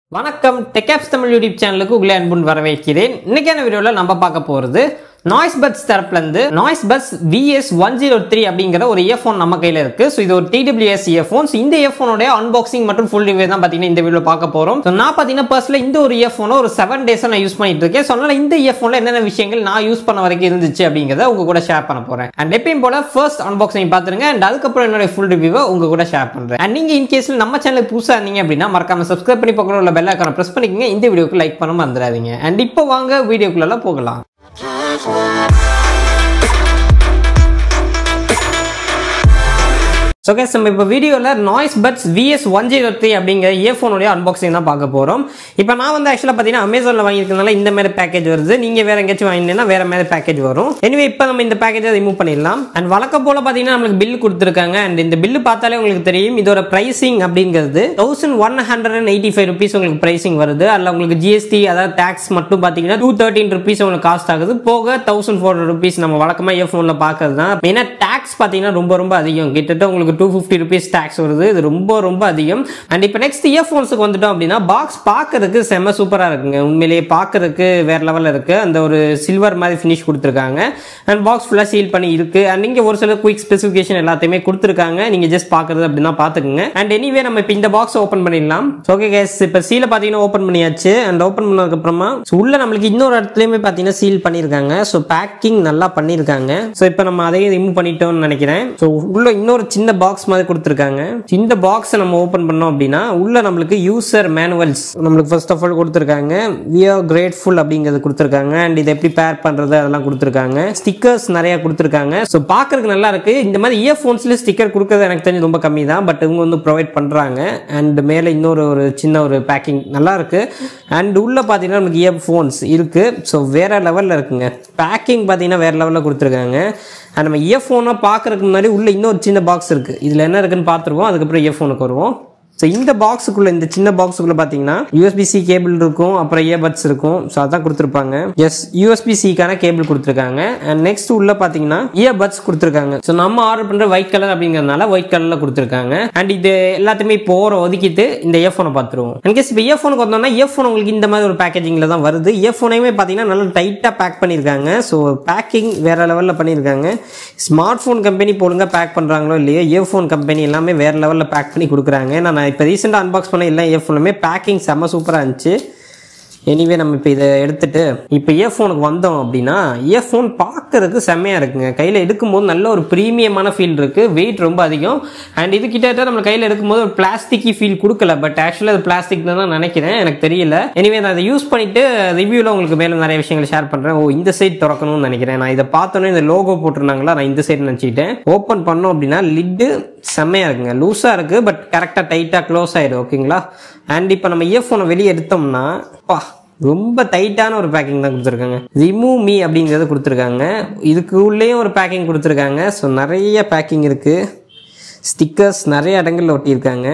வணக்கம் டெக்ஆப்ஸ் தமிழ் யூடியூப் சேனலுக்கு உங்களை அன்புடன் வரவேற்கிறேன் இன்னைக்கான வீடியோவில் நம்ம பார்க்க போகிறது நாய்ஸ் பட்ஸ் தரப்புலேருந்து Noise buds VS one zero three அப்படிங்கிற ஒரு இயர்ஃபோன் நம்ம கையில் இருக்கு ஸோ இது ஒரு டிடபிள்யூஎஸ் இயர்ஃபோன்ஸ் இந்த இயர்ஃபோனோட அன்பாக்சிங் மற்றும் ஃபுல் ரிவ்யூ தான் பார்த்தீங்கன்னா இந்த வீடியோ பார்க்க போகிறோம் ஸோ நான் பார்த்தீங்கன்னா பர்ஸ்ல இந்த ஒரு இயர்ஃபோனை ஒரு செவன் டேஸாக நான் யூஸ் பண்ணிட்டு இருக்கேன் ஸோ அதனால இந்த இயர்ஃபோனில் என்னென்ன விஷயங்கள் நான் யூஸ் பண்ண வரைக்கும் இருந்துச்சு அப்படிங்கிறத உங்க கூட ஷேர் பண்ண போகிறேன் அண்ட் எப்பயும் போல ஃபர்ஸ்ட் அன்பாக்சிங் பார்த்துருங்க அண்ட் அதுக்கப்புறம் என்னோட ஃபுல் ரிவ்யூவை உங்க கூட ஷேர் பண்ணுறேன் அண்ட் நீங்கள் இன் கேஸில் நம்ம சேனலுக்கு புதுசாக இருந்தீங்க அப்படின்னா மறக்காம சப்ஸ்கிரைப் பண்ணி பக்கத்தில் உள்ள பெல் ஐக்கான ப்ரெஸ் பண்ணிக்கங்க இந்த வீடியோக்கு லைக் பண்ண மறந்துடாதீங்க அண்ட் இப்போ வாங்க வீடியோக்குள்ள போகலாம் ஸோ கேஸ் நம்ம இப்போ வீடியோவில் Noise buds VS one zero three அப்படிங்கிற இயர்ஃபோனுடைய அன்பாக்சிங் தான் பார்க்க போகிறோம் இப்போ நான் வந்து ஆக்சுவலாக பார்த்தீங்கன்னா அமேசானில் வாங்கியிருக்கனால இந்த மாதிரி பேக்கேஜ் வருது நீங்கள் வேறு எங்கேயாச்சும் வாங்கினீங்கன்னா வேறு மாதிரி பேக்கேஜ் வரும் எனவே இப்போ நம்ம இந்த பேக்கேஜை ரிமூவ் பண்ணிடலாம் அண்ட் வழக்கம் போல் பார்த்தீங்கன்னா நம்மளுக்கு பில் கொடுத்துருக்காங்க அண்ட் இந்த பில்லு பார்த்தாலே உங்களுக்கு தெரியும் இதோட ப்ரைசிங் அப்படிங்கிறது thousand one hundred and eighty five rupees உங்களுக்கு ப்ரைசிங் வருது அதில் உங்களுக்கு ஜிஎஸ்டி அதாவது டேக்ஸ் மட்டும் பார்த்தீங்கன்னா டூ தேர்ட்டின் ருபீஸ் உங்களுக்கு காஸ்ட் ஆகுது போக தௌசண்ட் ஃபோர் ருபீஸ் நம்ம வழக்கமாக இயர்ஃபோனில் பார்க்கறது தான் மெயினாக டேக்ஸ் பார்த்தீங்கன்னா ரொம்ப ரொம்ப அதிகம் கிட்டத்தட்ட உங்களுக்கு டூ ஃபிஃப்டி ருபீஸ் டேக்ஸ் வருது இது ரொம்ப ரொம்ப அதிகம் அண்ட் இப்போ நெக்ஸ்ட் இயர்ஃபோன்ஸுக்கு வந்துட்டோம் அப்படின்னா பாக்ஸ் பார்க்கறதுக்கு செம்ம சூப்பராக இருக்குங்க உண்மையிலேயே பார்க்கறதுக்கு வேற லெவலில் இருக்கு அந்த ஒரு சில்வர் மாதிரி ஃபினிஷ் கொடுத்துருக்காங்க அண்ட் பாக்ஸ் ஃபுல்லாக சீல் பண்ணி இருக்கு அண்ட் இங்கே ஒரு சில குயிக் ஸ்பெசிஃபிகேஷன் எல்லாத்தையுமே கொடுத்துருக்காங்க நீங்கள் ஜஸ்ட் பார்க்கறது அப்படின்னா பார்த்துக்குங்க அண்ட் எனிவே நம்ம இப்போ இந்த பாக்ஸ் ஓப்பன் பண்ணிடலாம் ஓகே கேஸ் இப்போ சீலை பார்த்தீங்கன்னா ஓப்பன் பண்ணியாச்சு அண்ட் ஓப்பன் பண்ணதுக்கப்புறமா ஸோ உள்ள நம்மளுக்கு இன்னொரு இடத்துலையுமே பார்த்தீங்கன்னா சீல் பண்ணியிருக்காங்க ஸோ பேக்கிங் நல்லா பண்ணியிருக்காங்க ஸோ இப்போ நம்ம அதையும் ரிமூவ் பண்ணிட்டோம்னு நினைக்கிறேன் ஸோ உள்ள இன்னொரு சின்ன பாக்ஸ் மாதிரி கொடுத்துருக்காங்க இந்த பாக்ஸை நம்ம ஓப்பன் பண்ணோம் அப்படின்னா உள்ள நம்மளுக்கு யூசர் மேனுவல்ஸ் நம்மளுக்கு ஃபர்ஸ்ட் ஆஃப் ஆல் கொடுத்துருக்காங்க வி ஆர் கிரேட்ஃபுல் அப்படிங்கிறது கொடுத்துருக்காங்க அண்ட் இதை எப்படி பேர் பண்ணுறது அதெல்லாம் கொடுத்துருக்காங்க ஸ்டிக்கர்ஸ் நிறைய கொடுத்துருக்காங்க ஸோ பார்க்கறதுக்கு நல்லா இருக்கு இந்த மாதிரி இயர்ஃபோன்ஸ்ல ஸ்டிக்கர் கொடுக்கறது எனக்கு தெரிஞ்சு ரொம்ப கம்மி தான் பட் இவங்க வந்து ப்ரொவைட் பண்ணுறாங்க அண்ட் மேலே இன்னொரு ஒரு சின்ன ஒரு பேக்கிங் நல்லா இருக்கு அண்ட் உள்ள பார்த்தீங்கன்னா நமக்கு இயர்ஃபோன்ஸ் இருக்கு ஸோ வேற லெவலில் இருக்குங்க பேக்கிங் பார்த்தீங்கன்னா வேற லெவலில் கொடுத்துருக்காங்க அண்ட் நம்ம இயர்ஃபோனாக பார்க்கறதுக்கு முன்னாடி உள்ள இன்னொரு சின்ன பாக்ஸ் இருக்குது இதில் என்ன இருக்குன்னு பார்த்துருவோம் அதுக்கப்புறம் இயர்ஃபோனுக்கு வருவோம் ஸோ இந்த பாக்ஸுக்குள்ள இந்த சின்ன பாக்ஸுக்குள்ள பார்த்தீங்கன்னா யூஎஸ்பி சி கேபிள் இருக்கும் அப்புறம் இயர்பட்ஸ் இருக்கும் ஸோ அதான் கொடுத்துருப்பாங்க எஸ் யூஎஸ்பி சிக்கான கேபிள் கொடுத்துருக்காங்க அண்ட் நெக்ஸ்ட் உள்ள பார்த்தீங்கன்னா இயர்பட்ஸ் கொடுத்துருக்காங்க ஸோ நம்ம ஆர்டர் பண்ணுற ஒயிட் கலர் அப்படிங்கிறதுனால ஒயிட் கலரில் கொடுத்துருக்காங்க அண்ட் இது எல்லாத்தையுமே இப்போ ஓர ஒதுக்கிட்டு இந்த இயர்ஃபோனை பார்த்துருவோம் இன்கேஸ் இப்போ இயர்ஃபோனுக்கு வந்தோம்னா இயர்ஃபோன் உங்களுக்கு இந்த மாதிரி ஒரு பேக்கேஜிங்கில் தான் வருது இயர்ஃபோனையுமே பார்த்தீங்கன்னா நல்லா டைட்டாக பேக் பண்ணியிருக்காங்க ஸோ பேக்கிங் வேற லெவலில் பண்ணியிருக்காங்க ஸ்மார்ட் ஃபோன் கம்பெனி போலுங்க பேக் பண்ணுறாங்களோ இல்லையோ இயர்ஃபோன் கம்பெனி எல்லாமே வேற லெவலில் பேக் பண்ணி கொடுக்குறாங்க நான் இப்போ ரீசெண்டாக அன்பாக்ஸ் பண்ண எல்லா இயர்ஃபோனுமே பேக்கிங் செம்ம சூப்பராக இருந்துச்சு எனிவே நம்ம இப்போ இதை எடுத்துட்டு இப்போ இயர்ஃபோனுக்கு வந்தோம் அப்படின்னா இயர்ஃபோன் பார்க்கறதுக்கு செம்மையாக இருக்குங்க கையில் எடுக்கும்போது நல்ல ஒரு ப்ரீமியமான ஃபீல் இருக்கு வெயிட் ரொம்ப அதிகம் அண்ட் இது கிட்டத்தட்ட நம்ம கையில் எடுக்கும்போது ஒரு பிளாஸ்டிக்கி ஃபீல் கொடுக்கல பட் ஆக்சுவலாக அது பிளாஸ்டிக் தான் நினைக்கிறேன் எனக்கு தெரியல எனிவே நான் அதை யூஸ் பண்ணிட்டு ரிவ்யூவில் உங்களுக்கு மேலே நிறைய விஷயங்கள் ஷேர் பண்ணுறேன் ஓ இந்த சைடு திறக்கணும்னு நினைக்கிறேன் நான் இதை பார்த்தோன்னே இந்த லோகோ போட்டிருந்தாங்களா நான் இந்த சைடு நினச்சிக்கிட்டேன் ஓப்பன் பண்ணோம் அப்படின்னா லிட்டு செம்மையாக இருக்குங்க லூஸாக இருக்குது பட் கரெக்டாக டைட்டாக க்ளோஸ் ஆகிடும் ஓகேங்களா அண்ட் இப்போ நம்ம இயர்ஃபோனை வெளியே எடுத்தோம்னா பா ரொம்ப டைட்டான ஒரு பேக்கிங் தான் கொடுத்துருக்காங்க ரிமூவ் மீ அப்படிங்கிறத கொடுத்துருக்காங்க இதுக்கு உள்ளேயும் ஒரு பேக்கிங் கொடுத்துருக்காங்க ஸோ நிறைய பேக்கிங் இருக்குது ஸ்டிக்கர்ஸ் நிறைய இடங்களில் ஒட்டியிருக்காங்க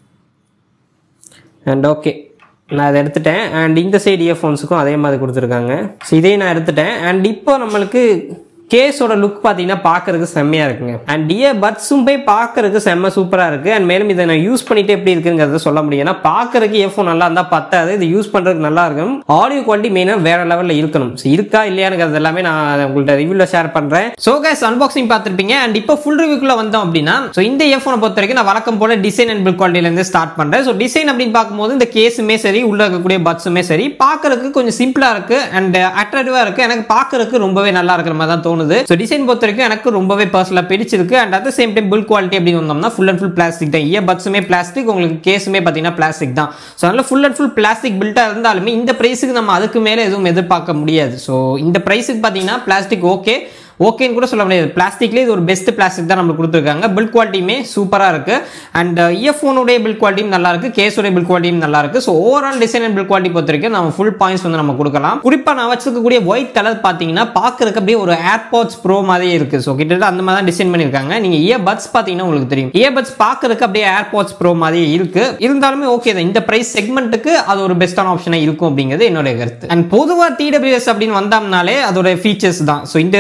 அண்ட் ஓகே நான் அதை எடுத்துட்டேன் அண்ட் இந்த சைடு இயர்ஃபோன்ஸுக்கும் அதே மாதிரி கொடுத்துருக்காங்க ஸோ இதையும் நான் எடுத்துட்டேன் அண்ட் இப்போ நம்மளுக்கு கேஸோட லுக் பார்த்தீங்கன்னா பார்க்கறதுக்கு செம்மையாக இருக்குங்க அண்ட் இயர் பட்ஸும் போய் பார்க்கறதுக்கு செம்ம சூப்பராக இருக்குது அண்ட் மேலும் இதை நான் யூஸ் பண்ணிட்டு எப்படி இருக்குங்கிறத சொல்ல முடியும் ஏன்னா பார்க்கறதுக்கு இயர்ஃபோன் நல்லா இருந்தால் பத்தாது இது யூஸ் பண்ணுறதுக்கு நல்லா இருக்கும் ஆடியோ குவாலிட்டி மெயினாக வேற லெவலில் இருக்கணும் ஸோ இருக்கா இல்லையானுங்கிறது எல்லாமே நான் உங்கள்கிட்ட ரிவ்யூவில் ஷேர் பண்ணுறேன் ஸோ கேஸ் அன்பாக்சிங் பார்த்துருப்பீங்க அண்ட் இப்போ ஃபுல் ரிவ்யூக்குள்ள வந்தோம் அப்படின்னா ஸோ இந்த இயர்ஃபோனை பொறுத்த வரைக்கும் நான் வழக்கம் போல டிசைன் அண்ட் பில் குவாலிட்டிலேருந்து ஸ்டார்ட் பண்ணுறேன் ஸோ டிசைன் அப்படின்னு பார்க்கும்போது இந்த கேஸுமே சரி உள்ள இருக்கக்கூடிய பட்ஸுமே சரி பார்க்கறதுக்கு கொஞ்சம் சிம்பிளாக இருக்கு அண்ட் அட்ராக்டிவாக இருக்கு எனக்கு பார்க்கறதுக்கு ரொம்பவே நல்லா இருக்கிற மாதிரி தான் தோணுது ஸோ டிசைன் பொறுத்த வரைக்கும் எனக்கு ரொம்பவே பர்சனலாக பிடிச்சிருக்கு and at same time build quality அப்படின்னு வந்தோம்னா ஃபுல் அண்ட் ஃபுல் பிளாஸ்டிக் தான் இயர் பட்ஸுமே பிளாஸ்டிக் உங்களுக்கு கேஸுமே பார்த்தீங்கன்னா பிளாஸ்டிக் தான் ஸோ அதனால ஃபுல் அண்ட் ஃபுல் பிளாஸ்டிக் பில்ட்டாக இருந்தாலுமே இந்த ப்ரைஸுக்கு நம்ம அதுக்கு மேலே எதுவும் எதிர்பார்க்க முடியாது ஸோ இந்த ப்ரைஸுக்கு பார்த்தீங்கன்னா பிளாஸ்டிக் ஓகே ஓகேன்னு கூட சொல்ல முடியாது பிளாஸ்டிக்லேயே இது ஒரு பெஸ்ட் பிளாஸ்டிக் தான் நம்மளுக்கு கொடுத்துருக்காங்க பில் குவாலிட்டியுமே சூப்பராக இருக்கு அண்ட் இயர்ஃபோனுடைய பில் குவாலிட்டியும் நல்லா இருக்கு கேஸோடைய பில் குவாலிட்டியும் நல்லா இருக்கு so overall design and build quality பொறுத்த வரைக்கும் நம்ம ஃபுல் பாயிண்ட்ஸ் வந்து நம்ம கொடுக்கலாம் குறிப்பாக நான் வச்சிருக்கக்கூடிய ஒயிட் கலர் பார்த்தீங்கன்னா பார்க்கறதுக்கு அப்படியே ஒரு ஏர்பாட்ஸ் ப்ரோ மாதிரியே இருக்கு ஸோ கிட்டத்தட்ட அந்த மாதிரி தான் டிசைன் பண்ணியிருக்காங்க நீங்க இயர் பட்ஸ் பார்த்தீங்கன்னா உங்களுக்கு தெரியும் இயர் பட்ஸ் பார்க்கறதுக்கு அப்படியே ஏர்பாட்ஸ் ப்ரோ மாதிரியே இருக்கு இருந்தாலுமே ஓகே தான் இந்த பிரைஸ் செக்மெண்ட்டுக்கு அது ஒரு பெஸ்ட்டான ஆப்ஷனாக இருக்கும் அப்படிங்கிறது என்னுடைய கருத்து அண்ட் பொதுவாக டிடபிள்யூஎஸ் அப்படின்னு வந்தோம்னாலே அதோட ஃபீச்சர்ஸ் தான் ஸோ இந்த டிடபிள்யூ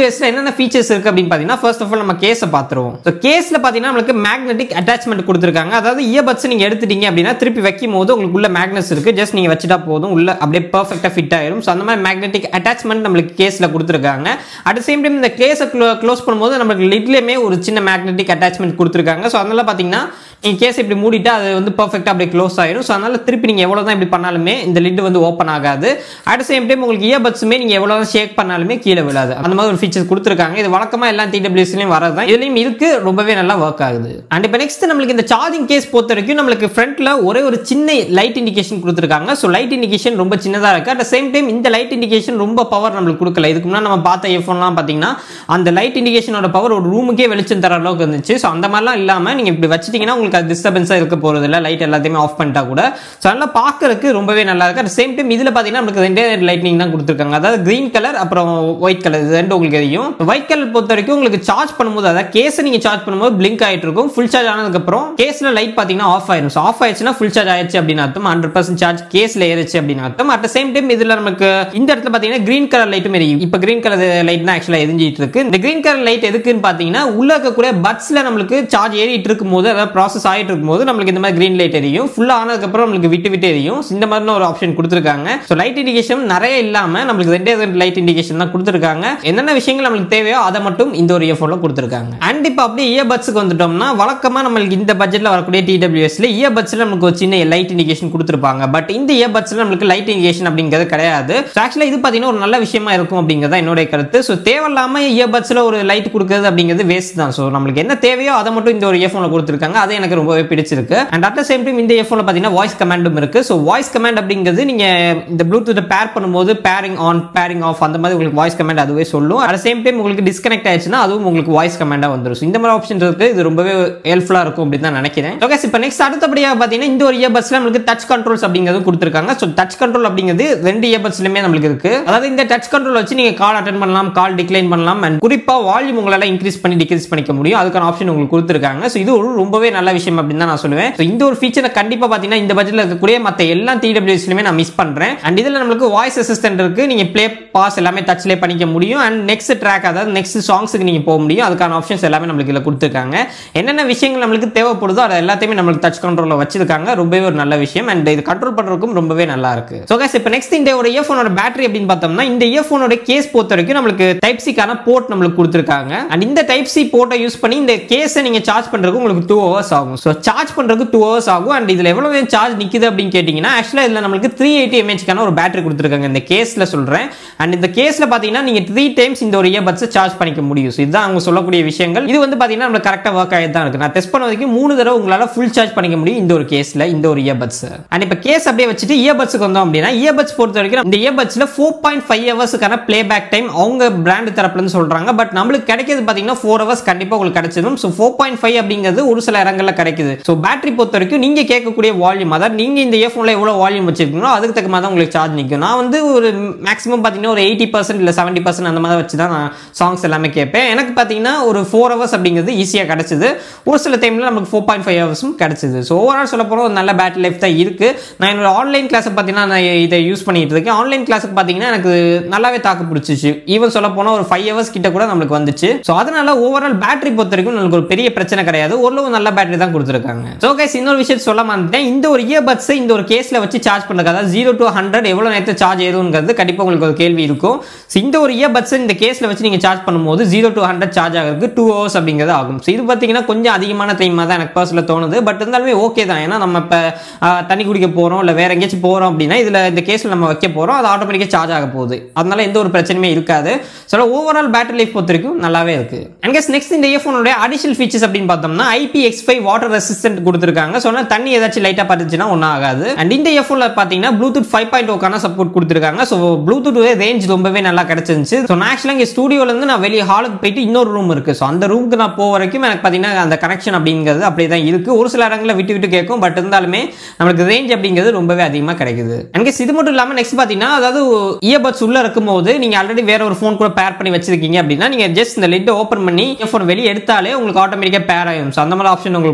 டிடபிள்யூஎஸ்ல என்னென்ன ஃபீச்சர்ஸ் இருக்கு அப்படின்னு பார்த்தீங்கன்னா ஃபர்ஸ்ட் ஆஃப் ஆல் நம்ம கேஸை பார்த்துருவோம் ஸோ கேஸில் பார்த்தீங்கன்னா நம்மளுக்கு மேக்னெட்டிக் அட்டாச்மெண்ட் கொடுத்துருக்காங்க அதாவது இயர்பட்ஸ் நீங்கள் எடுத்துட்டீங்க அப்படின்னா திருப்பி வைக்கும் போது உங்களுக்கு உள்ள மேக்னஸ் இருக்கு ஜஸ்ட் நீங்கள் வச்சுட்டா போதும் உள்ள அப்படியே பர்ஃபெக்டாக ஃபிட் ஆயிரும் ஸோ அந்த மாதிரி மேக்னெட்டிக் அட்டாச்மெண்ட் நம்மளுக்கு கேஸில் கொடுத்துருக்காங்க அட் சேம் டைம் இந்த கேஸை க்ளோஸ் பண்ணும்போது நம்மளுக்கு லிட்லேயுமே ஒரு சின்ன மேக்னெட்டிக் அட்டாச்மெண்ட் கொடுத்துருக்காங்க ஸோ அதனால பார்த்தீங்கன்னா நீங்கள் கேஸ் இப்படி மூடிட்டு அது வந்து பர்ஃபெக்டாக அப்படியே க்ளோஸ் ஆயிரும் ஸோ அதனால திருப்பி நீங்கள் எவ்வளோ தான் இப்படி பண்ணாலுமே இந்த லிட் வந்து ஓப்பன் ஆகாது அட் சேம் டைம் உங்களுக்கு இயர்பட்ஸுமே நீங்கள் எவ்வளோ தான் ஷேக் பண்ணாலுமே கீழே விழாது அந்த மாதிரி ஒரு ஃபீச்சர்ஸ் கொடுத்துருக்காங்க இது வழக்கமாக எல்லா டிடபிள்யூஸ்லையும் வரது தான் இதுலையும் இருக்கு ரொம்பவே நல்லா ஒர்க் ஆகுது அண்ட் இப்போ நெக்ஸ்ட் நம்மளுக்கு இந்த சார்ஜிங் கேஸ் பொறுத்த வரைக்கும் நம்மளுக்கு ஃப்ரண்ட்ல ஒரே ஒரு சின்ன லைட் இண்டிகேஷன் கொடுத்துருக்காங்க ஸோ லைட் இண்டிகேஷன் ரொம்ப சின்னதாக இருக்கு அட் சேம் டைம் இந்த லைட் இண்டிகேஷன் ரொம்ப பவர் நம்மளுக்கு கொடுக்கல இதுக்கு முன்னாடி நம்ம பார்த்த இயர்ஃபோன்லாம் பார்த்தீங்கன்னா அந்த லைட் இண்டிகேஷனோட பவர் ஒரு ரூமுக்கே வெளிச்சம் தர அளவுக்கு இருந்துச்சு ஸோ அந்த மாதிரிலாம் இல்லாமல் நீங்கள் இப்படி வச்சிட்டீங்கன்னா உங்களுக்கு அது டிஸ்டர்பன்ஸாக இருக்க போகிறது இல்லை லைட் எல்லாத்தையுமே ஆஃப் பண்ணிட்டா கூட ஸோ அதெல்லாம் பார்க்கறதுக்கு ரொம்பவே நல்லா இருக்கு அட் சேம் டைம் இதில் பார்த்தீங்கன்னா நமக்கு ரெண்டே லைட்னிங் தான் கொடுத்துருக்காங்க அதாவது கிரீன் கலர் அப்புறம் ஒயிட் கலர் இது ரெண்டு உங்களுக்கு தெரியும் ஒயிட் கலர் பொறுத்த வரைக்கும் உங்களுக்கு சார்ஜ் பண்ணும்போது அதாவது கேஸை நீங்கள் சார்ஜ் பண்ணும்போது பிளிங்க் ஆகிட்டு இருக்கும் ஃபுல் சார்ஜ் ஆனதுக்கப்புறம் கேஸில் லைட் பார்த்தீங்கன்னா ஆஃப் ஆயிடும் ஸோ ஆஃப் ஆயிடுச்சுன்னா ஃபுல் சார்ஜ் ஆயிடுச்சு அப்படின்னு அர்த்தம் ஹண்ட்ரட் பர்சன்ட் சார்ஜ் கேஸில் ஏறிச்சு அப்படின்னு அர்த்தம் அட் சேம் டைம் இதில் நமக்கு இந்த இடத்துல பார்த்தீங்கன்னா கிரீன் கலர் லைட்டும் எரியும் இப்போ கிரீன் கலர் லைட் தான் ஆக்சுவலாக எரிஞ்சிட்டு இருக்கு இந்த கிரீன் கலர் லைட் எதுக்குன்னு பார்த்தீங்கன்னா உள்ள இருக்கக்கூடிய பட்ஸில் நம்மளுக்கு சார்ஜ் ஏறிட்டு இருக்கும்போது அதாவது ப்ராசஸ் ஆகிட்டு இருக்கும்போது நம்மளுக்கு இந்த மாதிரி கிரீன் லைட் எரியும் ஃபுல்லாக ஆனதுக்கப்புறம் நம்மளுக்கு விட்டு விட்டு எரியும் இந்த மாதிரி ஒரு ஆப்ஷன் கொடுத்துருக்காங்க ஸோ லைட் இண்டிகேஷன் நிறைய இல்லாமல் நம்மளுக்கு ரெண்டே ரெண்டு லைட் இண்டிகேஷன் தான் கொடுத்துருக்காங்க என்னென்ன விஷயங்கள் நம்மளுக்கு தேவையோ அதை மட்டும் இந்த ஒரு இயர்ஃபோனில் கொடுத்துருக்காங்க அண்ட் இப்போ அப்படியே இயர்பட்ஸுக்கு வந்துட்டோம்னா வழக்கமாக நம்மளுக்கு இந்த பட்ஜெட்டில் வரக்கூடிய டிடபிள்யூஎஸ்ல இயர்பட்ஸில் நமக்கு ஒரு சின்ன லைட் இண்டிகேஷன் கொடுத்துருப்பாங்க பட் இந்த இயர்பட்ஸில் நம்மளுக்கு லைட் இண்டிகேஷன் அப்படிங்கிறது கிடையாது ஸோ ஆக்சுவலாக இது பார்த்தீங்கன்னா ஒரு நல்ல விஷயமா இருக்கும் அப்படிங்கிறது என்னுடைய கருத்து ஸோ தேவையில்லாமல் இயர்பட்ஸில் ஒரு லைட் கொடுக்குறது அப்படிங்கிறது வேஸ்ட் தான் ஸோ நம்மளுக்கு என்ன தேவையோ அதை மட்டும் இந்த ஒரு இயர்ஃபோனில் கொடுத்துருக்காங்க அது எனக்கு ரொம்பவே பிடிச்சிருக்கு அண்ட் அட் சேம் டைம் இந்த இயர்ஃபோனில் பார்த்தீங்கன்னா வாய்ஸ் கமாண்டும் இருக்கு ஸோ வாய்ஸ் கமாண்ட் அப்படிங்கிறது நீங்கள் இந்த ப்ளூடூத்தை பேர் பண்ணும்போது பேரிங் ஆன் பேரிங் ஆஃப் அந்த மாதிரி உங்களுக்கு வாய்ஸ் கமாண்ட் அதுவே சொல்லும் அட் சேம் டைம் உங்களுக்கு டிஸ்கனெக்ட் ஆயிடுச்சுன்னா அதுவும் உங்களுக்கு வாய்ஸ் கமாண்டாக வந்துடும் ஸோ இந்த மாதிரி ஆப்ஷன் இருக்கு இது ரொம்பவே ஹெல்ப்ஃபுல்லாக இருக்கும் அப்படின்னு தான் நினைக்கிறேன் ஓகே இப்போ நெக்ஸ்ட் அடுத்தபடியாக பார்த்தீங்கன்னா இந்த ஒரு இயர்பட்ஸ்ல நம்மளுக்கு டச் கண்ட்ரோல்ஸ் அப்படிங்கிறது கொடுத்துருக்காங்க ஸோ டச் கண்ட்ரோல் அப்படிங்கிறது ரெண்டு இயர்பட்ஸ்லையுமே நம்மளுக்கு இருக்கு அதாவது இந்த டச் கண்ட்ரோல் வச்சு நீங்கள் கால் அட்டன் பண்ணலாம் கால் டிக்ளைன் பண்ணலாம் அண்ட் குறிப்பாக வால்யூம் உங்களால் இன்க்ரீஸ் பண்ணி டிக்ரீஸ் பண்ணிக்க முடியும் அதுக்கான ஆப்ஷன் உங்களுக்கு கொடுத்துருக்காங்க ஸோ இது ஒரு ரொம்பவே நல்ல விஷயம் அப்படின்னு தான் நான் சொல்லுவேன் ஸோ இந்த ஒரு ஃபீச்சரை கண்டிப்பாக பார்த்தீங்கன்னா இந்த பட்ஜெட்டில் இருக்கக்கூடிய மற்ற எல்லா டிடபிள்யூஸ்லையுமே நான் மிஸ் பண்ணுறேன் அண்ட் இதில் நம்மளுக்கு வாய்ஸ் அசிஸ்டன்ட் இருக்கு நீங்கள் ப்ளே பாஸ் எல்லாமே டச்லேயே பண்ணிக்க முடியும் அண்ட் நெக்ஸ்ட் ட்ராக் அதாவது நெக்ஸ்ட் சாங்ஸுக்கு நீங்கள் போக முடியும் அதுக்கான ஆப்ஷன்ஸ் எல்லாமே நம்மளுக்கு இதில் கொடுத்துருக்காங்க என்னென்ன விஷயங்கள் நம்மளுக்கு தேவைப்படுதோ அதை எல்லாத்தையுமே நம்மளுக்கு டச் கண்ட்ரோலில் வச்சிருக்காங்க ரொம்பவே ஒரு நல்ல விஷயம் அண்ட் இது கண்ட்ரோல் பண்ணுறதுக்கும் ரொம்பவே நல்லா இருக்கு ஸோ கேஸ் இப்போ நெக்ஸ்ட் இந்த ஒரு இயர்ஃபோனோட பேட்டரி அப்படின்னு பார்த்தோம்னா இந்த இயர்ஃபோனோட கேஸ் பொறுத்த வரைக்கும் நம்மளுக்கு டைப் சிக்கான போர்ட் நம்மளுக்கு கொடுத்துருக்காங்க அண்ட் இந்த டைப் சி போர்ட்டை யூஸ் பண்ணி இந்த கேஸை நீங்கள் சார்ஜ் பண்ணுறதுக்கு உங்களுக்கு டூ ஹவர்ஸ் ஆகும் ஸோ சார்ஜ் பண்ணுறதுக்கு டூ ஹவர்ஸ் ஆகும் அண்ட் இதில் எவ்வளோ சார்ஜ் நிற்குது அப்படின்னு கேட்டிங்கன்னா ஆக்சுவலாக இதில் நம்மளுக்கு த்ரீ எயிட்டி எம்ஏஹெச்க்கான ஒரு பேட்டரி கொடுத்துருக்காங்க இந்த கேஸில் சொல்கிறேன் அண்ட் இந்த கேஸில் பார்த்தீங்கன்னா நீங்கள் த்ரீ டைம்ஸ் இந்த ஒரு இயர்பட்ஸை சார்ஜ் பண்ணிக்க முடியும் ஸோ இதுதான் அவங்க சொல்லக்கூடிய விஷயங்கள் இது வந்து பார்த்தீங்கன்னா நம்மளுக்கு கரெக்டாக ஒர்க் ஆகிட்டு தான் இருக்கு நான் டெஸ்ட் பண்ண வரைக்கும் மூணு தடவை உங்களால் ஃபுல் சார்ஜ் பண்ணிக்க முடியும் இந்த ஒரு கேஸில் இந்த ஒரு இயர்பட்ஸ் அண்ட் இப்போ கேஸ் அப்படியே வச்சுட்டு இயர்பட்ஸுக்கு வந்தோம் அப்படின்னா இயர்பட்ஸ் பொறுத்த வரைக்கும் இந்த இயர்பட்ஸில் ஃபோர் பாயிண்ட் ஃபைவ் ஹவர்ஸுக்கான ப்ளே பேக் டைம் அவங்க பிராண்ட் தரப்புலன்னு சொல்கிறாங்க பட் நம்மளுக்கு கிடைக்கிறது பார்த்தீங்கன்னா ஃபோர் ஹவர்ஸ் கண்டிப்பாக உங்களுக்கு கிடைச்சிடும் ஸோ ஃபோர் பாயிண்ட் ஃபைவ் அப்படிங்கிறது ஒரு சில இடங்களில் கிடைக்குது ஸோ பேட்டரி பொறுத்த வரைக்கும் நீங்கள் கேட்கக்கூடிய வால்யூம் அதாவது நீங்கள் இந்த இயர்ஃபோனில் எவ்வளோ வால்யூம் வச்சிருக்கீங்களோ அதுக்கு தக்க மாதிரி தான் உங்களுக்கு சார்ஜ் நிற்கும் நான் வந்து ஒரு மேக்ஸிமம் பார்த்தீங்கன்னா ஒரு எயிட்டி பர்சன்ட் இல்லை செவன்ட்டி பர்சன்ட் அந்த மாதிரி வச்சு தான் நான் சாங்ஸ் எல்லாமே கேட்பேன் எனக்கு பார்த்தீங்கன்னா ஒரு ஃபோர் ஹவர்ஸ் அப்படிங்கிறது ஈஸியாக கிடச்சிது ஒரு சில டைமில் நமக்கு ஃபோர் பாயிண்ட் ஃபைவ் ஹவர்ஸும் கிடச்சிது ஸோ ஓவரால் சொல்ல போனால் ஒரு நல்ல பேட்டரி லைஃப் தான் இருக்குது நான் என்னோட ஆன்லைன் கிளாஸை பார்த்தீங்கன்னா நான் இதை யூஸ் பண்ணிட்டு இருக்கேன் ஆன்லைன் கிளாஸுக்கு பார்த்தீங்கன்னா எனக்கு நல்லாவே தாக்கு பிடிச்சிச்சு ஈவன் சொல்ல போனால் ஒரு ஃபைவ் ஹவர்ஸ் கிட்ட கூட நம்மளுக்கு வந்துச்சு ஸோ அதனால ஓவரால் பேட்டரி பொறுத்த வரைக்கும் நம்மளுக்கு ஒரு பெரிய பிரச்சனை கிடையாது ஓரளவு நல்ல பேட்டரி தான் கொடுத்துருக்காங்க ஸோ கைஸ் இன்னொரு விஷயம் சொல்ல மாட்டேன் இந்த ஒரு இயர்பட்ஸை இந்த ஒரு கேஸில் வச்சு சார்ஜ் பண்ணுறது அதாவது ஜீரோ டு ஹண்ட்ரட் எவ்வளோ நேரத்தில் சார்ஜ் ஏறுங்கிறது கண்டிப்பாக உங்களுக்கு ஒரு கேள்வி இருக்கும் ஸோ இந்த ஒரு இயர்பட்ஸை இந்த கேஸில் வச்சு நீங்கள் சார்ஜ் பண்ணும்போது ஜீரோ டு ஹண்ட்ரட் சார்ஜ் ஆகிறதுக்கு டூ ஹவர்ஸ் அப்படிங்கிறது ஆகும் ஸோ இது பார்த்தீங்கன்னா கொஞ்சம் அதிகமான டைமாக தான் எனக்கு பர்சனில் தோணுது பட் இருந்தாலுமே ஓகே தான் ஏன்னா நம்ம இப்போ தண்ணி குடிக்க போகிறோம் இல்லை வேற எங்கேயாச்சும் போகிறோம் அப்படின்னா இதில் இந்த கேஸில் நம்ம வைக்க போகிறோம் அது ஆட்டோமேட்டிக்காக சார்ஜ் ஆக போகுது அதனால எந்த ஒரு பிரச்சனையுமே இருக்காது ஸோ ஓவரால் பேட்டரி லைஃப் பொறுத்த வரைக்கும் நல்லாவே இருக்கு அண்ட் கெஸ் நெக்ஸ்ட் இந்த இயர்ஃபோனுடைய அடிஷனல் ஃபீச்சர்ஸ் அப்படின்னு பார்த்தோம்னா IP X five water resistant கொடுத்துருக்காங்க ஸோ தண்ணி ஏதாச்சும் லைட்டாக பார்த்துச்சுன்னா ஒன்றும் ஆகாது அண்ட் இந்த இயர்ஃபோனில் பார்த்தீங்கன்னா ப்ளூடூத் ஃபைவ் பாயிண்ட் ஓக்கான சப்போர்ட் கொடுத்துருக்காங்க ஸோ ப்ளூடூத் ரேஞ்ச் ரொம்பவே நல்லா கிடைச்சிருந்துச்சு ஸோ நான் ஆக்சுவலாக இங்கே ஸ்டூடியோலேருந்து நான் வெளியே ஹாலுக்கு போயிட்டு இன்னொரு ரூம் இருக்குது ஸோ அந்த ரூமுக்கு நான் போக வரைக்கும் எனக்கு பார்த்தீங்கன்னா அந்த கனெக்ஷன் அப்படிங்கிறது அப்படியே தான் இருக்குது ஒரு சில இடங்களில் விட்டு விட்டு கேட்கும் பட் இருந்தாலுமே நம்மளுக்கு ரேஞ்ச் அப்படிங்கிறது ரொம்பவே அதிகமாக கிடைக்குது எனக்கு இது மட்டும் இல்லாமல் நெக்ஸ்ட் பார்த்தீங்கன்னா அதாவது இயர்பட்ஸ் உள்ள இருக்கும்போது நீங்கள் ஆல்ரெடி வேற ஒரு ஃபோன் கூட பேர் பண்ணி வச்சிருக்கீங்க அப்படின்னா நீங்கள் ஜஸ்ட் இந்த லிட்டை ஓப்பன் பண்ணி ஃபோன் வெளியே எடுத்தாலே உங்களுக்கு ஆட்டோமேட்டிக்காக பேர் ஆகும் ஸோ அந்த மாதிரி ஆப்ஷன் உங்களுக்கு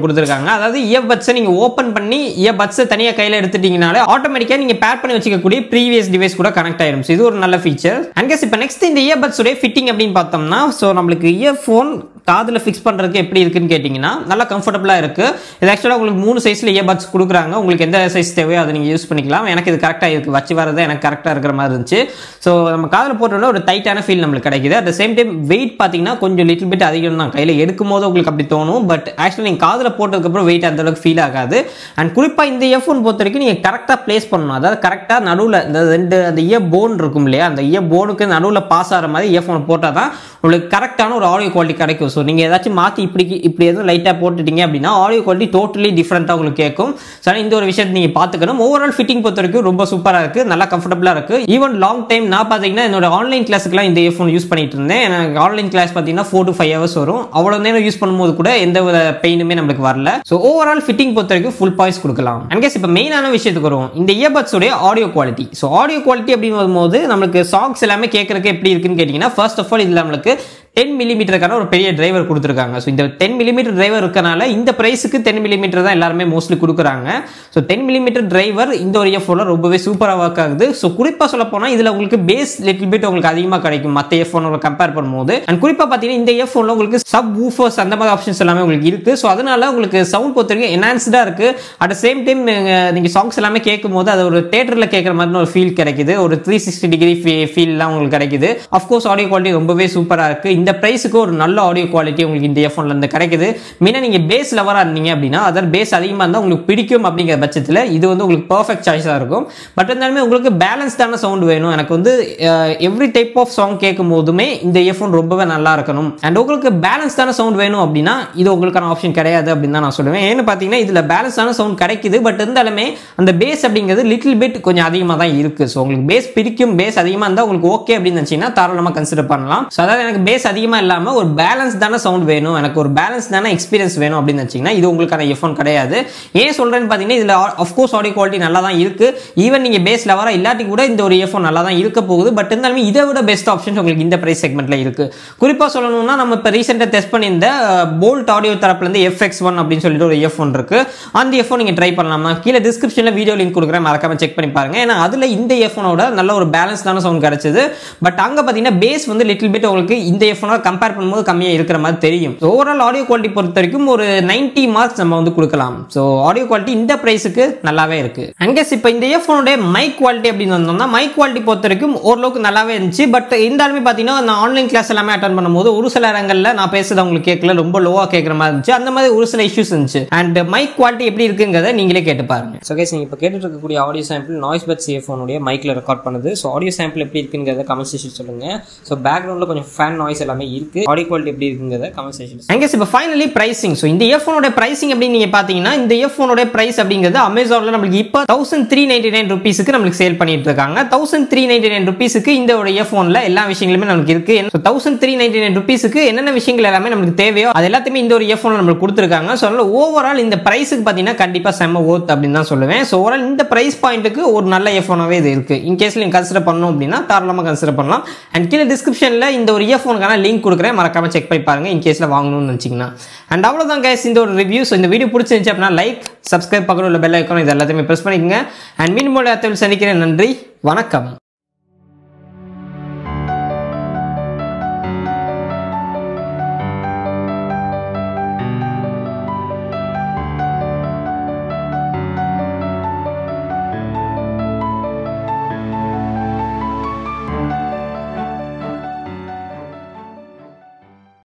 கொடுத்துருக்காங்க அதாவது இயர்பட்ஸை நீங்கள் ஓப்பன் பண்ணி இயர்பட்ஸை தனியாக கையில் எடுத்துட்டீங்கனாலே ஆட்டோமேட்டிக்காக நீங்கள் பேர் பண்ணி வச்சுக்கக்கூடிய ப்ரீவியஸ் டிவைஸ் கூட கனெக்ட் ஆயிடும் So இது ஒரு நல்ல ஃபீச்சர் அண்ட் இப்போ நெக்ஸ்ட் இந்த இயர்பட்ஸ் உடைய ஃபிட்டிங் அப்படின்னு பார்த்தோம்னா ஸோ நம்மளுக்கு இயர்ஃபோன் காதில் ஃபிக்ஸ் பண்ணுறதுக்கு எப்படி இருக்குன்னு கேட்டிங்கன்னா நல்லா கம்ஃபர்டபுளாக இருக்குது இது ஆக்சுவலாக உங்களுக்கு மூணு சைஸில் இயர்பட்ஸ் கொடுக்குறாங்க உங்களுக்கு எந்த சைஸ் தேவையோ அதை நீங்கள் யூஸ் பண்ணிக்கலாம் எனக்கு இது கரெக்டாக இருக்குது வச்சு வரது எனக்கு கரெக்டாக இருக்கிற மாதிரி இருந்துச்சு ஸோ நம்ம காதில் போட்டோன்னா ஒரு டைட்டான ஃபீல் நம்மளுக்கு கிடைக்குது at the same time weight பார்த்தீங்கன்னா கொஞ்சம் லிட்டில் பிட் அதிகம் தான் கையில் எடுக்கும் போது உங்களுக்கு அப்படி தோணும் பட் ஆக்சுவலி நீங்கள் காதில் போட்டதுக்கப்புறம் வெயிட் அந்த அளவுக்கு ஃபீல் ஆகாது அண்ட் குறிப்பாக இந்த இயர்ஃபோன் பொறுத்த வரைக்கும் நீங்கள் கரெக்டாக ப்ளேஸ் பண்ணணும் அதாவது கரெக்டாக நடுவில் இந்த ரெண்டு அந்த இயர் போன் இருக்கும் இல்லையா அந்த இயர் போனுக்கு நடுவில் பாஸ் ஆகிற மாதிரி இயர்ஃபோன் போட்டால் தான் உங்களுக்கு கரெக்டான ஒரு ஆடியோ குவாலிட்டி கிடைக்கும் ஸோ நீங்கள் ஏதாச்சும் மாற்றி இப்படி இப்படி எதுவும் லைட்டாக போட்டுட்டீங்க அப்படின்னா ஆடியோ குவாலிட்டி டோட்டலி டிஃப்ரெண்ட்டாக உங்களுக்கு கேட்கும் ஸோ இந்த ஒரு விஷயத்தை நீங்கள் பார்த்துக்கணும் ஓவரால் ஃபிட்டிங் பொறுத்த வரைக்கும் ரொம்ப சூப்பராக இருக்குது நல்லா கம்ஃபர்டபுளாக இருக்குது ஈவன் லாங் டைம் நான் பார்த்தீங்கன்னா என்னோட ஆன்லைன் கிளாஸுக்குலாம் இந்த இயர்ஃபோன் யூஸ் பண்ணிட்டு இருந்தேன் எனக்கு ஆன்லைன் கிளாஸ் பார்த்தீங்கன்னா ஃபோர் டு ஃபைவ் ஹவர்ஸ் வரும் அவ்வளோ நேரம் யூஸ் பண்ணும்போது கூட எந்த ஒரு பெயினுமே நம்மளுக்கு வரல ஸோ ஓவரால் ஃபிட்டிங் பொறுத்த வரைக்கும் ஃபுல் பாய்ஸ் கொடுக்கலாம் அண்ட் கேஸ் இப்போ மெயினான விஷயத்துக்கு வரும் இந்த இயர்பட்ஸோடைய audio quality so audio quality அப்படின்னு வரும்போது நம்மளுக்கு சாங்ஸ் எல்லாமே கேட்கறதுக்கு எப்படி இருக்குன்னு கேட்டிங்கன்னா ஃபர்ஸ்ட் ஆஃப் ஆல் இதில் நம்மளுக்கு டென் மில்லிமீட்டருக்கான ஒரு பெரிய டிரைவர் கொடுத்துருக்காங்க ஸோ இந்த டென் மில்லிமீட்டர் டிரைவர் இருக்கனால இந்த ப்ரைஸுக்கு டென் மில்லிமீட்டர் தான் எல்லாருமே மோஸ்ட்லி கொடுக்குறாங்க ஸோ டென் மில்லிமீட்டர் டிரைவர் இந்த ஒரு இயர்ஃபோனில் ரொம்பவே சூப்பராக ஒர்க் ஆகுது ஸோ குறிப்பாக சொல்ல போனால் இதில் உங்களுக்கு பேஸ் லிட்டில் பிட் உங்களுக்கு அதிகமாக கிடைக்கும் மற்ற இயர்ஃபோனோட கம்பேர் பண்ணும்போது அண்ட் குறிப்பாக பார்த்தீங்கன்னா இந்த இயர்ஃபோனில் உங்களுக்கு சப் ஊஃபர்ஸ் அந்த மாதிரி ஆப்ஷன்ஸ் எல்லாமே உங்களுக்கு இருக்குது ஸோ அதனால உங்களுக்கு சவுண்ட் பொறுத்த வரைக்கும் என்ஹான்ஸ்டாக இருக்குது அட் சேம் டைம் நீங்கள் சாங்ஸ் எல்லாமே கேட்கும் போது அது ஒரு தேட்டரில் கேட்குற மாதிரி ஒரு ஃபீல் கிடைக்குது ஒரு த்ரீ சிக்ஸ்டி டிகிரி ஃபீல்லாம் உங்களுக்கு கிடைக்குது அஃப்கோர்ஸ் ஆடியோ குவாலிட்டி ரொம்பவே சூப்பராக இருக்குது இந்த ப்ரைஸுக்கு ஒரு நல்ல ஆடியோ குவாலிட்டி உங்களுக்கு இந்த இயர்ஃபோன்ல இருந்து கிடைக்குது மெயினாக நீங்கள் பேஸ் லெவலாக இருந்தீங்க அப்படின்னா அதாவது பேஸ் அதிகமாக இருந்தால் உங்களுக்கு பிடிக்கும் அப்படிங்கிற பட்சத்தில் இது வந்து உங்களுக்கு பர்ஃபெக்ட் சாய்ஸாக இருக்கும் பட் இருந்தாலுமே உங்களுக்கு பேலன்ஸ்டான சவுண்ட் வேணும் எனக்கு வந்து எவ்ரி டைப் ஆஃப் சாங் கேட்கும் போதுமே இந்த இயர்ஃபோன் ரொம்பவே நல்லா இருக்கணும் அண்ட் உங்களுக்கு பேலன்ஸ்டான சவுண்ட் வேணும் அப்படின்னா இது உங்களுக்கான ஆப்ஷன் கிடையாது அப்படின்னு தான் நான் சொல்லுவேன் ஏன்னு பார்த்தீங்கன்னா இதில் பேலன்ஸான சவுண்ட் கிடைக்குது பட் இருந்தாலுமே அந்த பேஸ் அப்படிங்கிறது லிட்டில் பிட் கொஞ்சம் அதிகமாக தான் இருக்குது ஸோ உங்களுக்கு பேஸ் பிடிக்கும் பேஸ் அதிகமாக இருந்தால் உங்களுக்கு ஓகே அப்படின்னு நினச்சிங்கன்னா தாராளமாக கன்சிடர் பண்ணலாம் ஸோ அதாவது எனக்கு பேஸ் அதிகமாக இல்லாமல் ஒரு பேலன்ஸ் தானே சவுண்ட் வேணும் எனக்கு ஒரு பேலன்ஸ் தானே எக்ஸ்பீரியன்ஸ் வேணும் அப்படின்னு வச்சிங்கன்னா இது உங்களுக்கான எஃபோன் கிடையாது ஏன் சொல்கிறேன்னு பார்த்தீங்கன்னா இதில் அஃப்கோர்ஸ் ஆடியோ குவாலிட்டி நல்லா தான் இருக்குது ஈவன் நீங்கள் பேஸ் லெவராக இல்லாட்டி கூட இந்த ஒரு இயர்ஃபோன் நல்லா தான் இருக்க போகுது பட் இருந்தாலுமே இதை விட பெஸ்ட் ஆப்ஷன்ஸ் உங்களுக்கு இந்த ப்ரைஸ் செக்மெண்ட்டில் இருக்குது குறிப்பாக சொல்லணும்னா நம்ம இப்போ ரீசெண்டாக டெஸ்ட் பண்ணியிருந்த போல்ட் ஆடியோ தரப்புலேருந்து எஃப்எக்ஸ் ஒன் அப்படின்னு சொல்லிட்டு ஒரு இயர்ஃபோன் இருக்குது அந்த இயர்ஃபோன் நீங்கள் ட்ரை பண்ணலாமா கீழே டிஸ்கிரிப்ஷனில் வீடியோ லிங்க் கொடுக்குறேன் மறக்காம செக் பண்ணி பாருங்க ஏன்னா அதில் இந்த இயர்ஃபோனோட நல்ல ஒரு பேலன்ஸ்டான சவுண்ட் கிடைச்சது பட் அங்கே பார்த்தீங்கன்னா பேஸ் வந்து லிட்டில் பிட் உங்களுக்கு இந்த இயர்ஃபோனோட கம்பேர் பண்ணும்போது கம்மியாக இருக்கிற மாதிரி தெரியும் ஓவரால் ஆடியோ குவாலிட்டி பொறுத்த வரைக்கும் ஒரு நைன்டி மார்க்ஸ் நம்ம வந்து கொடுக்கலாம் ஸோ ஆடியோ குவாலிட்டி இந்த ப்ரைஸுக்கு நல்லாவே இருக்கு அங்கேஸ் இப்போ இந்த இயர்ஃபோனுடைய மைக் குவாலிட்டி அப்படின்னு வந்தோம்னா மைக் குவாலிட்டி பொறுத்த வரைக்கும் ஓரளவுக்கு நல்லாவே இருந்துச்சு பட் இருந்தாலுமே பார்த்தீங்கன்னா நான் ஆன்லைன் கிளாஸ் எல்லாமே அட்டன் பண்ணும்போது ஒரு சில இடங்களில் நான் பேசுறது அவங்களுக்கு கேட்கல ரொம்ப லோவாக கேட்குற மாதிரி இருந்துச்சு அந்த மாதிரி ஒரு சில இஷ்யூஸ் இருந்துச்சு அண்ட் மைக் குவாலிட்டி எப்படி இருக்குங்கிறத நீங்களே கேட்டு பாருங்க ஸோ கேஸ் நீங்கள் இப்போ கேட்டுட்டு இருக்கக்கூடிய ஆடியோ சாம்பிள் நாய்ஸ் பட்ஸ் இயர்ஃபோனுடைய மைக்கில் ரெக்கார்ட் பண்ணுது ஸோ ஆடியோ சாம்பிள் எப்படி இருக்குங்கிறத கமெண்ட் செக்ஷன் சொல்லுங்க ஸோ பேக்ரவுண்டில் கொஞ்சம் ஃபேன் நாய்ஸ் எல்லாமே இருக்கு ஆடியோ குவாலிட்டி எப்படி இருக்குங்கிறத கமெண்ட் செக்ஷன் அங்கே இப்போ ஃபைனலி பிரைசிங் ஸோ இந்த இயர்ஃபோனோட பிரைசிங் அப்படின்னு நீங்கள் பார்த்தீங்கன்னா இந்த இயர்ஃபோனோட பிரைஸ் அப்படிங்கிறது அமேசானில் நம்மளுக்கு இப்போ தௌசண்ட் த்ரீ நைன்டி நைன் ருபீஸுக்கு நம்மளுக்கு சேல் பண்ணிட்டு இருக்காங்க தௌசண்ட் த்ரீ நைன்டி நைன் ருபீஸுக்கு இந்த ஒரு இயர்ஃபோனில் எல்லா விஷயங்களுமே நமக்கு இருக்கு தௌசண்ட் த்ரீ நைன்டி நைன் ருபீஸுக்கு என்னென்ன விஷயங்கள் எல்லாமே நமக்கு தேவையோ அது எல்லாத்தையுமே இந்த ஒரு இயர்ஃபோன் நம்மளுக்கு கொடுத்துருக்காங்க ஸோ அதனால ஓவரால் இந்த பிரைஸுக்கு பார்த்தீங்கன்னா கண்டிப்பாக செம்ம ஓத் அப்படின்னு தான் சொல்லுவேன் ஸோ ஓவரால் இந்த பிரைஸ் பாயிண்ட்டுக்கு ஒரு நல்ல இயர்ஃபோனாகவே இது இருக்கு இன் கேஸ் நீங்கள் கன்சிடர் பண்ணணும் அப்படின்னா தாராளமாக கன்சிடர் பண்ணலாம் அண்ட் கீழே டிஸ்கிரிப்ஷனில் இந்த ஒரு இயர்ஃபோனுக்கான லிங்க் கொடுக்குறேன் மறக்காம செக் பண்ணி பாருங்க இன் கேஸில் வாங்கணும்னு நினச்சிங்கன்னா அண்ட் அவ்வளோதான் கைஸ் இந்த ஒரு ரிவ்யூ ஸோ இந்த வீடியோ பிடிச்சிருந்துச்சு அப்படின்னா லைக் சப்ஸ்கிரைப் பக்கத்தில் உள்ள பெல் ஐக்கான் இது எல்லாத்தையுமே ப்ரெஸ் பண்ணிக்கோங்க அண்ட் மீன் மொழி அத்தவில் சந்திக்கிறேன் நன்றி வணக்கம்